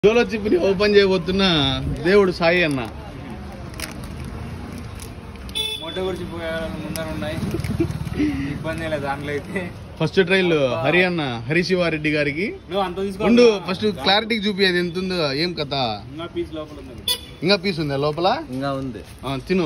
జోలో చిప్ని open చేయబోతున్న దేవుడు సాయి అన్న మోటో గురించి ముందర ఉన్నాయి ఇబ్బంది లేదు దాంట్లో అయితే ఫస్ట్ ట్రైల్ హరి అన్న హరి శివారెడ్డి గారికి నువ్వు అంత తీసుకో ఉండు ఫస్ట్ క్లారిటీకి చూపి అది ఎంత ఉందో ఏం కథ ఇంకా పీస్ లోపల ఉంది ఇంకా పీస్ ఉందా లోపల ఇంకా ఉంది ఆ, తిను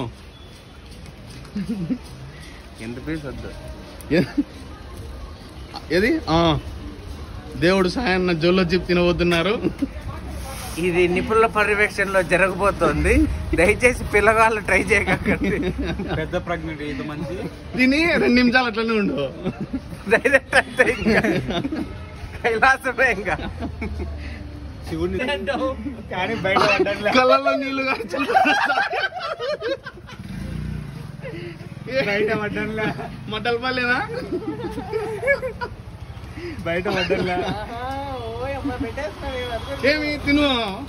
ఎంత పీస్ వద్దు ఏ- ఏది ఆ, దేవుడు సాయి అన్న జోలో చిప్ తినబోతున్నారు ఇది నిపుణుల పర్యవేక్షణలో జరగబోతోంది దయచేసి పిల్లగాళ్ళు ట్రై చేయకండి పెద్ద ప్రెగ్నెంట్ ఇంత మంచి తిని రెండు నిమిషాలు అట్లనే ఉండు డైరెక్ట్ అంటే ఇంకా కైలాసమే ఇంకా శివుడిని కానీ బయట పడ్డట్లే. కళ్ళల్లో నీళ్లు కాచలు. బయట పడ్డట్లే. మటల్ పల్లేనా బయట పడ్డట్లే. ఏమి తిను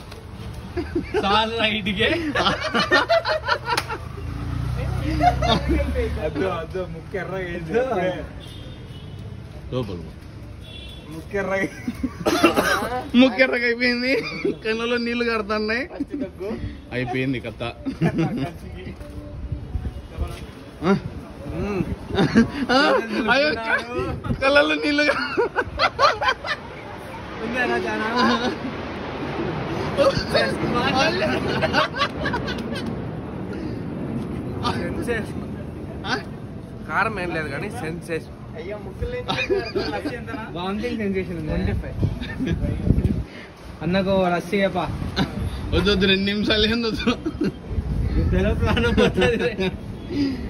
వద్దు వద్దు ముక్కు ఎర్రగా అయింది ఇప్పుడే. లోపల ముక్కు ఎర్రగా ముక్కెర్రగా అయిపోయింది కళ్ళలో నీళ్లు కడుతున్నాయి అయిపోయింది కథ ఆ? ఆ? అయ్యో, కళ్ళల్లో నీళ్లు కా- ఉందేనా చాలా ఆ? కారం ఏం లేదు కానీ సెన్సేషన్ వామిటింగ్ సెన్సేషన్ ఉంది అన్నకు రస్సీ చెప్పా వద్దు వద్దు రెండు నిమిషాలు ఏంది వద్దు ప్రాణం పోతుంది